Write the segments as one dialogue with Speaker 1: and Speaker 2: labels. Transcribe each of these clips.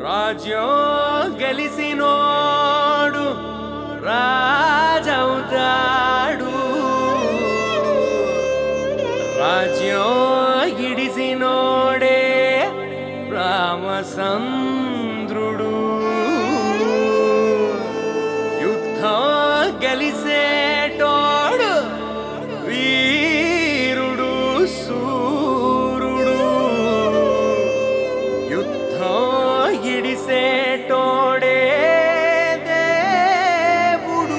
Speaker 1: రాజ్యం గెలిసినోడు రాజవుతాడు రాజ్యం ఇడిసినోడే రామచంద్రుడు యుద్ధం గెలిసేటోడు వీరుడు సూరుడు యుద్ధం ఇడిసేటోడే దేవుడు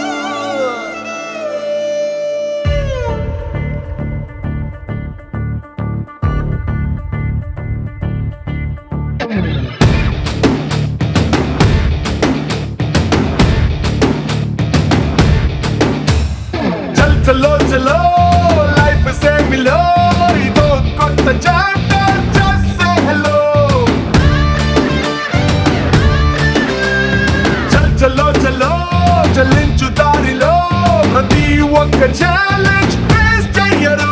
Speaker 2: చల్ చలో చలో లైఫ్ సే మిలో ఇదో కొత్త చాప్టర్ జస్ట్ సే హలో చల్ చలో చలో చలించు దారిలో ప్రతి ఒక్క ఛాలెంజ్ ఫేస్ చెయ్యరు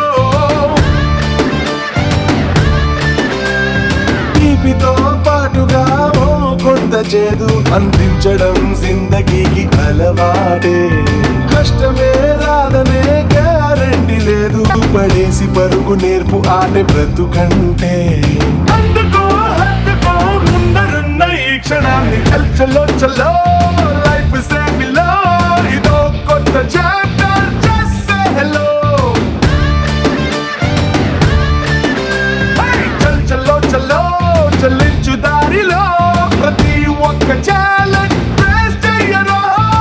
Speaker 2: తీపితో పాటుగా ఓ కొంత చేదు అందించడం జిందగీకి అలవాటే కష్టమే రాదనే గ్యారంటీ లేదు పడేసి పరుగు నేర్పు ఆటే బ్రతుకంటే అందుకో హద్దుకో ముందరున్న ఈ క్షణాన్ని చల్ చలో చలో లైఫ్ సేమిలో ఇదో కొత్త chapter just say hello hey! చల్ చల్లో చల్లో చల్లించు దారిలో ప్రతి ఒక్క ఛాలెంజ్ ఫేస్ చెయ్యరా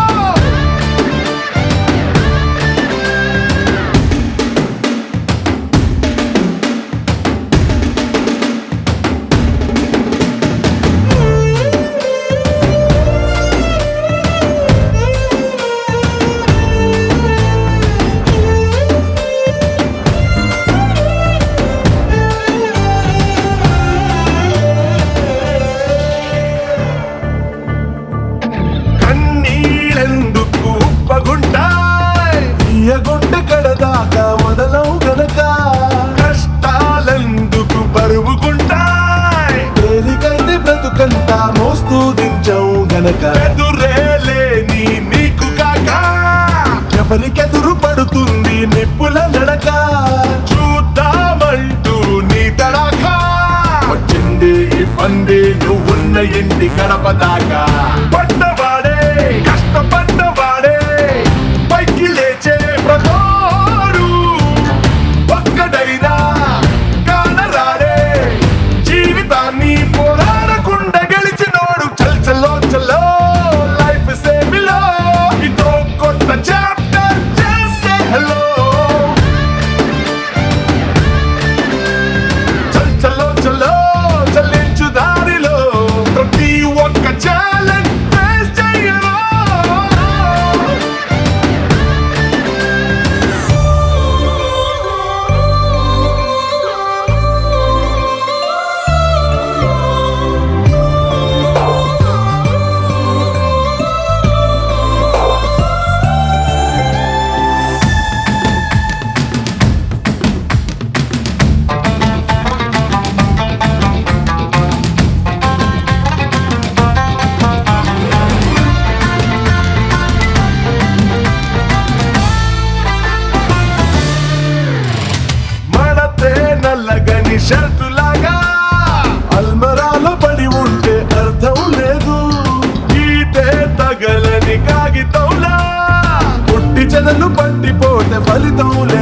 Speaker 2: కన్నీళ్ళెందుకు ఉప్పగుంటాయ్ తీయగుంట కడదాకా మొదలవు గనక కష్టాలెందుకు బరువుకుంటాయ్ తేలికైతే బ్రతుకంతా మోస్తూ దించవు గనక ఎదురేలేని నీకు కాక ఎవరికెదురు పడుతుంది నిప్పుల నడక చూద్దామంటూ నీ తడాకా వచ్చింది ఈ పంది నువ్వున్న ఇంటి గడప దాకా పడ్డవాడే కష్టపడ్డవాడే పైకి లేచే ప్రతోరు ఒక్కడైనా కానరాడే జీవితాన్ని పోరాడకుండా గెలిచినోడు చల్ చల్లో చల్లో లైఫ్ సేమిలో ఇదో కొత్త చాప్టర్ చేసే హలో చల్ చల్లో చల్లో చల్లించు దారిలో ప్రతి ఒక్క ఛాలెంజ్ ఫేస్ చెయ్యరా మడతే నల్లగని షర్టులాగా అల్మరాలో పడి ఉంటే అర్థం లేదు ఈటే తగలని కాగితంలా పుట్టి చెదలు పట్టిపోతే ఫలితం